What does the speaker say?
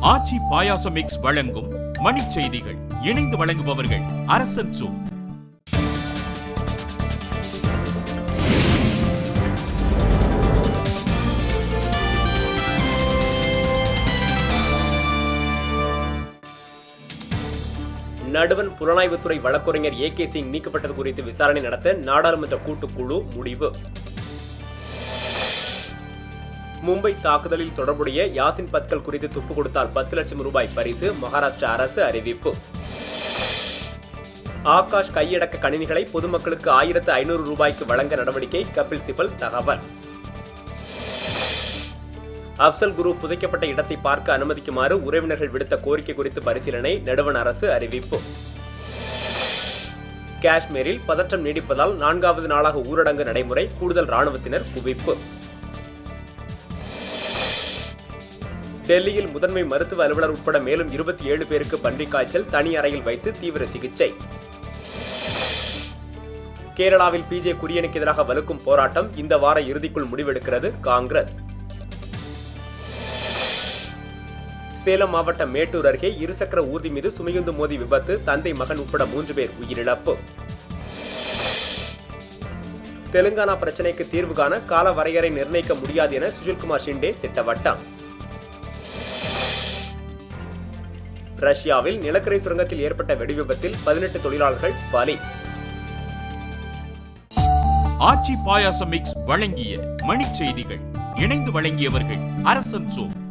ஆச்சி பாயாசம் mix வழங்கும் மணிச் செய்திகள் இணைந்து வழங்குபவர்கள் அரசன் சூ நடுவன் புலனாய்வுத்துறை வழக்கறிஞர் ஏ கே சிங் நீக்கப்பட்டது குறித்து விசாரணை நடத்த நாடாளுமன்ற கூட்டுக்குழு முடிவு மும்பை தாக்குதலில் தொடர்புடைய யாசின் பத்கல் குறித்து துப்பு கொடுத்தால் பத்து லட்சம் ரூபாய் பரிசு மகாராஷ்டிரா அரசு அறிவிப்பு ஆகாஷ் கையடக்க கணினிகளை பொதுமக்களுக்கு ஆயிரத்து ஐநூறு ரூபாய்க்கு வழங்க நடவடிக்கை கபில் சிபல் தகவல் அப்சல் குரு புதைக்கப்பட்ட இடத்தை பார்க்க அனுமதிக்குமாறு உறவினர்கள் விடுத்த கோரிக்கை குறித்து பரிசீலனை நடுவண் அரசு அறிவிப்பு காஷ்மீரில் பதற்றம் நீடிப்பதால் நான்காவது நாளாக ஊரடங்கு நடைமுறை கூடுதல் ராணுவத்தினர் குவிப்பு டெல்லியில் முதன்மை மருத்துவ அலுவலர் உட்பட மேலும் இருபத்தி ஏழு பேருக்கு பன்றிக் காய்ச்சல் தனி அறையில் வைத்து தீவிர சிகிச்சை கேரளாவில் பிஜே குரியனுக்கு எதிராக வலுக்கும் போராட்டம் இந்த வார இறுதிக்குள் முடிவெடுக்கிறது காங்கிரஸ் சேலம் மாவட்டம் மேட்டூர் அருகே இருசக்கர ஊர்தி மீது சுமையுந்து மோதி விபத்து தந்தை மகன் உட்பட மூன்று பேர் உயிரிழப்பு தெலுங்கானா பிரச்சினைக்கு தீர்வு காண கால வரையறை நிர்ணயிக்க முடியாது என சுஷில்குமார் ஷிண்டே திட்டவட்டம் ரஷ்யாவில் நிலக்கரி சுரங்கத்தில் ஏற்பட்ட வெடிவிபத்தில் பதினெட்டு தொழிலாளர்கள் பலி ஆச்சி பாயாசம் மிக்ஸ் வழங்கிய மணிச் செய்திகள் இணைந்து வழங்கியவர்கள் அரசன் சூ